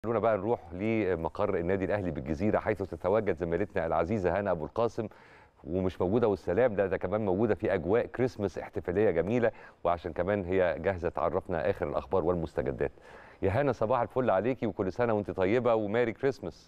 خلونا بقى نروح لمقر النادي الاهلي بالجزيره حيث تتواجد زميلتنا العزيزه هنا ابو القاسم ومش موجوده والسلام ده ده كمان موجوده في اجواء كريسماس احتفاليه جميله وعشان كمان هي جاهزه تعرفنا اخر الاخبار والمستجدات يا هنا صباح الفل عليكي وكل سنه وانت طيبه وماري كريسماس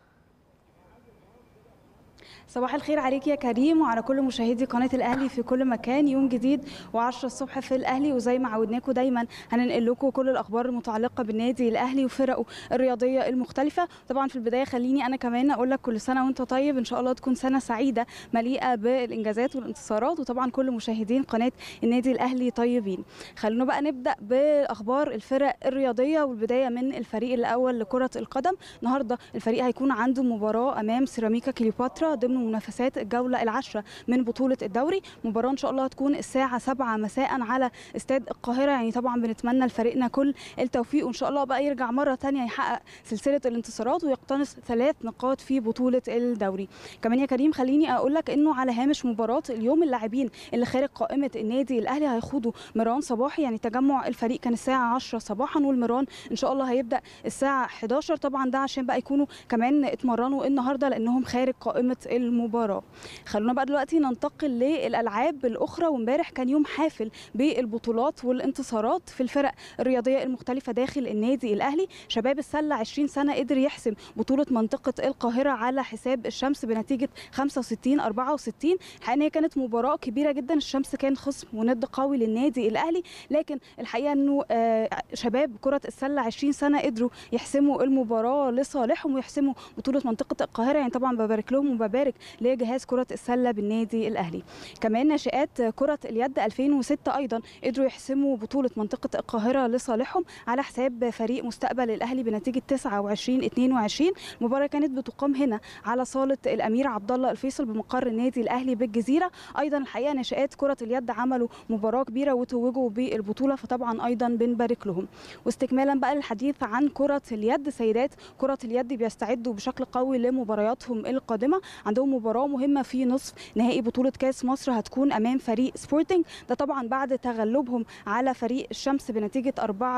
صباح الخير عليك يا كريم وعلى كل مشاهدي قناه الاهلي في كل مكان يوم جديد و10 الصبح في الاهلي وزي ما عودناكم دايما هننقل لكم كل الاخبار المتعلقه بالنادي الاهلي وفرقه الرياضيه المختلفه طبعا في البدايه خليني انا كمان اقول لك كل سنه وانت طيب ان شاء الله تكون سنه سعيده مليئه بالانجازات والانتصارات وطبعا كل مشاهدين قناه النادي الاهلي طيبين خلونا بقى نبدا باخبار الفرق الرياضيه والبدايه من الفريق الاول لكره القدم النهارده الفريق هيكون عنده مباراه امام سيراميكا كليوباترا ضمن منافسات الجوله العاشره من بطوله الدوري مباراه ان شاء الله هتكون الساعه 7 مساء على استاد القاهره يعني طبعا بنتمنى لفريقنا كل التوفيق وان شاء الله بقى يرجع مره ثانيه يحقق سلسله الانتصارات ويقتنص ثلاث نقاط في بطوله الدوري كمان يا كريم خليني اقول لك انه على هامش مباراه اليوم اللاعبين اللي خارج قائمه النادي الاهلي هيخوضوا مران صباحي يعني تجمع الفريق كان الساعه 10 صباحا والمران ان شاء الله هيبدا الساعه 11 طبعا ده عشان بقى يكونوا كمان اتمرنوا النهارده لانهم خارج قائمه المباراه خلونا بقى دلوقتي ننتقل للالعاب الاخرى وامبارح كان يوم حافل بالبطولات والانتصارات في الفرق الرياضيه المختلفه داخل النادي الاهلي شباب السله 20 سنه قدر يحسم بطوله منطقه القاهره على حساب الشمس بنتيجه 65 64 الحقيقه هي كانت مباراه كبيره جدا الشمس كان خصم وند قوي للنادي الاهلي لكن الحقيقه انه شباب كره السله 20 سنه قدروا يحسموا المباراه لصالحهم ويحسموا بطوله منطقه القاهره يعني طبعا ببارك لهم وببارك لجهاز كره السله بالنادي الاهلي كمان ناشئات كره اليد 2006 ايضا قدروا يحسموا بطوله منطقه القاهره لصالحهم على حساب فريق مستقبل الاهلي بنتيجه 29 22 المباراه كانت بتقام هنا على صاله الامير عبد الله الفيصل بمقر النادي الاهلي بالجزيره ايضا الحقيقه ناشئات كره اليد عملوا مباراه كبيره وتوجوا بالبطوله فطبعا ايضا بنبارك لهم واستكمالا بقى للحديث عن كره اليد سيدات كره اليد بيستعدوا بشكل قوي لمبارياتهم القادمه عندهم مباراه مهمه في نصف نهائي بطوله كاس مصر هتكون امام فريق سبورتنج ده طبعا بعد تغلبهم على فريق الشمس بنتيجه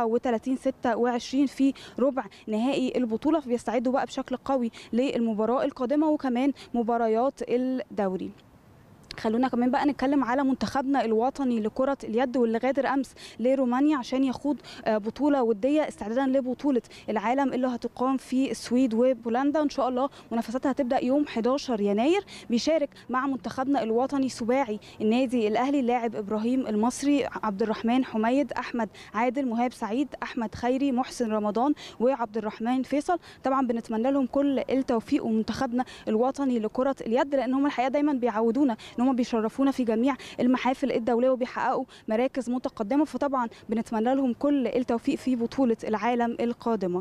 34 26 في ربع نهائي البطوله فبيستعدوا بقى بشكل قوي للمباراه القادمه وكمان مباريات الدوري خلونا كمان بقى نتكلم على منتخبنا الوطني لكرة اليد واللي غادر أمس لرومانيا عشان يخوض بطولة ودية استعدادا لبطولة العالم اللي هتقام في السويد وبولندا إن شاء الله منافساتها هتبدأ يوم 11 يناير بيشارك مع منتخبنا الوطني سباعي النادي الأهلي اللاعب إبراهيم المصري عبد الرحمن حميد أحمد عادل مهاب سعيد أحمد خيري محسن رمضان وعبد الرحمن فيصل طبعا بنتمنى لهم كل التوفيق ومنتخبنا الوطني لكرة اليد لأن هم الحقيقة دايما بيعودونا ان هم بيشرفونا في جميع المحافل الدوليه وبيحققوا مراكز متقدمه فطبعا بنتمنى لهم كل التوفيق في بطوله العالم القادمه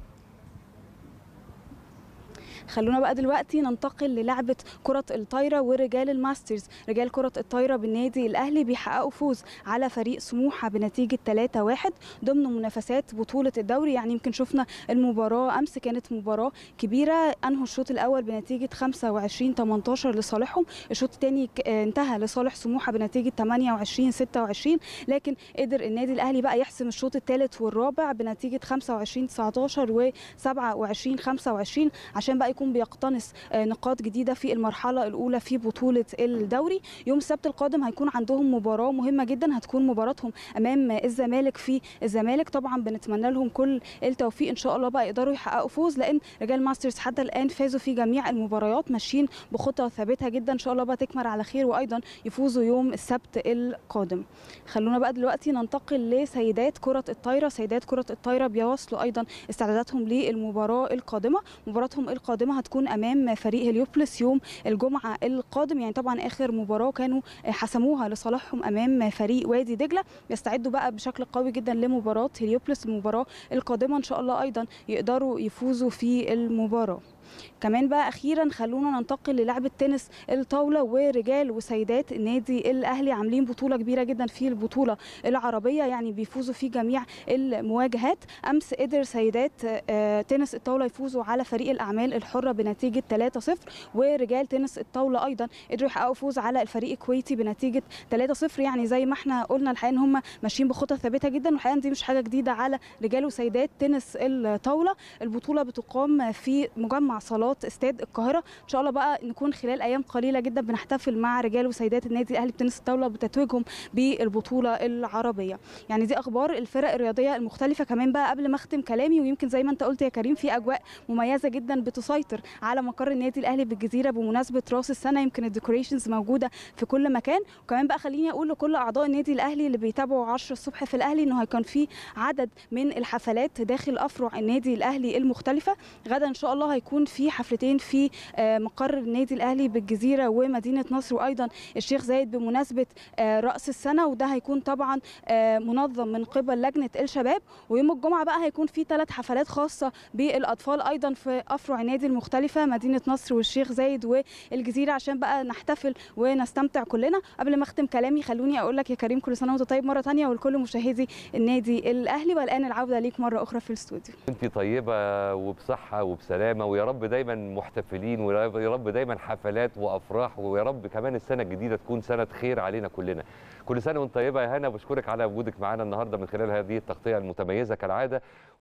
خلونا بقى دلوقتي ننتقل للعبة كرة الطايرة ورجال الماسترز رجال كرة الطايرة بالنادي الأهلي بيحققوا فوز على فريق سموحة بنتيجة 3-1 ضمن منافسات بطولة الدوري يعني يمكن شفنا المباراة أمس كانت مباراة كبيرة أنهوا الشوط الأول بنتيجة 25 18 لصالحهم الشوط الثاني انتهى لصالح سموحة بنتيجة 28 26 لكن قدر النادي الأهلي بقى يحسم الشوط الثالث والرابع بنتيجة 25 19 و 27 25 عشان بقى يكون بيقتنص نقاط جديده في المرحله الاولى في بطوله الدوري يوم السبت القادم هيكون عندهم مباراه مهمه جدا هتكون مباراتهم امام الزمالك في الزمالك طبعا بنتمنى لهم كل التوفيق ان شاء الله بقى يقدروا يحققوا فوز لان رجال ماسترز حتى الان فازوا في جميع المباريات ماشيين بخطى ثابته جدا ان شاء الله بقى تكمل على خير وايضا يفوزوا يوم السبت القادم خلونا بقى دلوقتي ننتقل لسيدات كره الطايره سيدات كره الطايره بيواصلوا ايضا استعداداتهم للمباراه القادمه مباراتهم القادمه هتكون امام فريق هليوبلس يوم الجمعه القادم يعني طبعا اخر مباراه كانوا حسموها لصالحهم امام فريق وادي دجله يستعدوا بقى بشكل قوي جدا لمباراه هليوبلس المباراه القادمه ان شاء الله ايضا يقدروا يفوزوا في المباراه كمان بقى اخيرا خلونا ننتقل للعبه تنس الطاوله ورجال وسيدات النادي الاهلي عاملين بطوله كبيره جدا في البطوله العربيه يعني بيفوزوا في جميع المواجهات امس قدر سيدات آه، تنس الطاوله يفوزوا على فريق الاعمال الحره بنتيجه 3-0 ورجال تنس الطاوله ايضا قدروا يحققوا فوز على الفريق الكويتي بنتيجه 3-0 يعني زي ما احنا قلنا الحقيقه ان هم ماشيين بخطى ثابته جدا والحقيقه دي مش حاجه جديده على رجال وسيدات تنس الطاوله البطوله بتقام في مجمع صالات استاد القاهره ان شاء الله بقى نكون خلال ايام قليله جدا بنحتفل مع رجال وسيدات النادي الاهلي بتنس الطاوله بتتويجهم بالبطوله العربيه يعني دي اخبار الفرق الرياضيه المختلفه كمان بقى قبل ما اختم كلامي ويمكن زي ما انت قلت يا كريم في اجواء مميزه جدا بتسيطر على مقر النادي الاهلي بالجزيره بمناسبه راس السنه يمكن الديكوريشنز موجوده في كل مكان وكمان بقى خليني اقول لكل اعضاء النادي الاهلي اللي بيتابعوا 10 الصبح في الاهلي انه هيكون في عدد من الحفلات داخل افرع النادي الاهلي المختلفه غدا ان شاء الله هيكون في حفلتين في آه، مقر النادي الاهلي بالجزيره ومدينه نصر وايضا الشيخ زايد بمناسبه آه، راس السنه وده هيكون طبعا آه، منظم من قبل لجنه الشباب ويوم الجمعه بقى هيكون في ثلاث حفلات خاصه بالاطفال ايضا في افرع النادي المختلفه مدينه نصر والشيخ زايد والجزيره عشان بقى نحتفل ونستمتع كلنا قبل ما اختم كلامي خلوني اقول لك يا كريم كل سنه وانت طيب مره ثانيه ولكل مشاهدي النادي الاهلي والان العوده ليك مره اخرى في الاستوديو انت طيبه وبصحه وبسلامه ويا رب دايما محتفلين ويا رب- يا رب دايما حفلات وافراح ويا رب كمان السنه الجديده تكون سنه خير علينا كلنا كل سنه وانت طيبه يا هنا بشكرك على وجودك معانا النهارده من خلال هذه التغطيه المتميزه كالعاده